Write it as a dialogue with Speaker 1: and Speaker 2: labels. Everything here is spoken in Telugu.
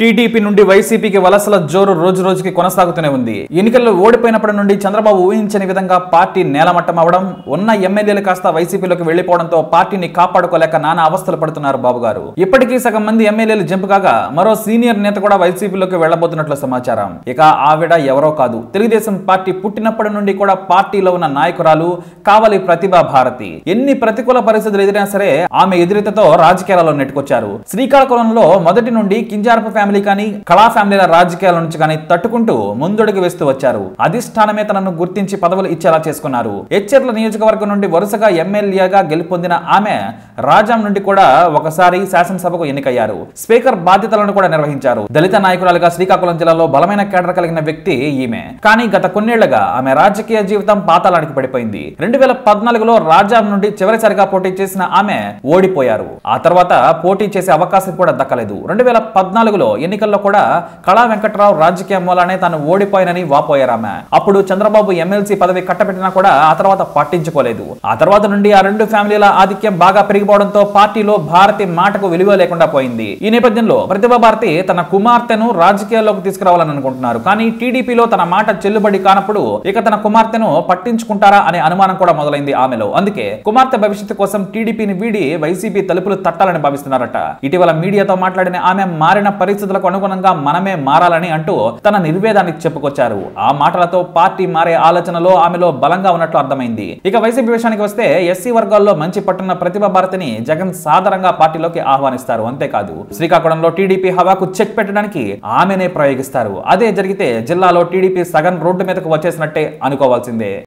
Speaker 1: టీడీపీ నుండి వైసీపీకి వలసల జోరు రోజు రోజుకి కొనసాగుతూనే ఉంది ఎన్నికల్లో ఓడిపోయినప్పటి నుండి చంద్రబాబు ఊహించని విధంగా పార్టీ నేలమట్టం అవడం ఉన్న ఎమ్మెల్యేలు కాస్త వైసీపీలోకి వెళ్లిపోవడంతో పార్టీని కాపాడుకోలేక నానా అవస్థలు పడుతున్నారు బాబు గారు ఇప్పటికీ సగం మంది ఎమ్మెల్యేలు జంపు కాగా మరో సీనియర్ నేత కూడా వైసీపీలోకి వెళ్లబోతున్నట్లు సమాచారం ఇక ఆవిడ ఎవరో కాదు తెలుగుదేశం పార్టీ పుట్టినప్పటి నుండి కూడా పార్టీలో ఉన్న నాయకురాలు కావలి ప్రతిభా భారతి ఎన్ని ప్రతికూల పరిస్థితులు ఎదిరినా సరే ఆమె ఎదురితతో రాజకీయాలలో నెట్టుకొచ్చారు శ్రీకాకుళంలో మొదటి నుండి కింజారపు ఫ్యామిలీ కానీ కళా ఫ్యామిలీల రాజకీయాల నుంచి కానీ తట్టుకుంటూ ముందడుగు వేస్తూ వచ్చారు అధిష్టానమే తనను గుర్తించి పదవులు ఇచ్చేలా చేసుకున్నారు హెచ్చర్ల నియోజకవర్గం నుండి వరుసగా ఎమ్మెల్యేగా గెలుపొందిన ఆమె రాజాం నుండి కూడా ఒకసారి శాసనసభకు ఎన్నికయ్యారు స్పీకర్ బాధ్యతలను కూడా నిర్వహించారు దళిత నాయకురాలుగా శ్రీకాకుళం జిల్లాలో బలమైన కేడర్ కలిగిన వ్యక్తి ఈమె కానీ గత కొన్నేళ్లుగా ఆమె రాజకీయ జీవితం పాతాళానికి పడిపోయింది రెండు వేల పద్నాలుగులో రాజాం నుండి చివరిసారిగా పోటీ చేసిన ఆమె ఓడిపోయారు ఆ తర్వాత పోటీ చేసే అవకాశం కూడా దక్కలేదు రెండు వేల పద్నాలుగులో ఎన్నికల్లో కూడా కళా వెంకట్రావు రాజకీయ మూలానే తాను ఓడిపోయానని వాపోయారు ఆమె అప్పుడు చంద్రబాబు ఎమ్మెల్సీ పదవి కట్టబెట్టినా కూడా ఆ తర్వాత పట్టించుకోలేదు ఆ తర్వాత నుండి ఆ రెండు ఫ్యామిలీల ఆధిక్యం బాగా పెరిగిపోవడంతో పార్టీలో భారతి మాటకు విలువ లేకుండా పోయింది ఈ నేపథ్యంలో ప్రతిభా భారతి తన కుమార్తెను రాజకీయాల్లోకి తీసుకురావాలని అనుకుంటున్నారు కానీ టీడీపీలో తన మాట చెల్లుబడి కానప్పుడు ఇక తన కుమార్తెను పట్టించుకుంటారా అనే అనుమానం కూడా మొదలైంది ఆమెలో అందుకే కుమార్తె భవిష్యత్తు కోసం టీడీపీని వీడి వైసీపీ తలుపులు తట్టాలని భావిస్తున్నారట ఇటీవల మీడియాతో మాట్లాడిన ఆమె మారిన పరిస్థితులకు అనుగుణంగా మనమే మారాలని అంటూ తన నిర్వేదానికి చెప్పుకొచ్చారు ఆ మాటలతో పార్టీ మారే ఆలోచనలో ఆమెలో బలంగా ఉన్నట్లు అర్థమైంది ఇక వైసీపీ విషయానికి వస్తే ఎస్సీ వర్గాల్లో మంచి పట్టున్న ప్రతిభ భారతిని జగన్ సాధారణంగా పార్టీలోకి ఆహ్వానిస్తారు అంతేకాదు శ్రీకాకుళంలో టీడీపీ హవాకు చెక్ పెట్టడానికి ఆమెనే ప్రయోగిస్తారు అదే జరిగితే జిల్లాలో టీడీపీ సగం రోడ్డు మీదకు వచ్చేసినట్టే అనుకోవాల్సిందే